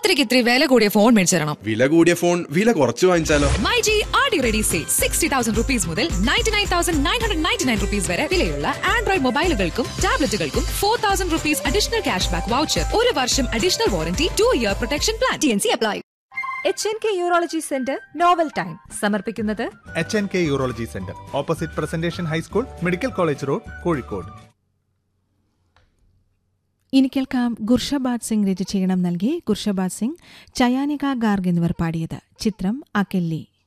ബർത്ത്ഡേക്ക് ഇത്തിരി വില കൂടിയ ഫോൺ മേടിച്ചു തരണം വില കൂടിയ ഫോൺ വില കുറച്ച് വാങ്ങിച്ചാലോ my G R D ready say sixty thousand rupees മുതൽ ninety nine thousand nine hundred ninety nine rupees വരെ വിലയുള്ള ആൻഡ്രോയിഡ് മൊബൈലുകൾക്കും ടാബ്ലറ്റുകൾക്കും four thousand rupees additional cash back voucher ഒരു വർഷം additional warranty two year protection plan T N C apply H N K urology centre novel time സമർപ്പിക്കുന്നത് H N K urology centre opposite presentation high school medical college road Kozhikode ഇനി കേൾക്കാം ഗുർഷബാദ് സിംഗ് രചിച്ചീണം നൽകി ഗുർഷബാദ് സിംഗ് ചയാനിക ഗാർഗ് എന്നിവർ പാടിയത് ചിത്രം അക്കെല്ലി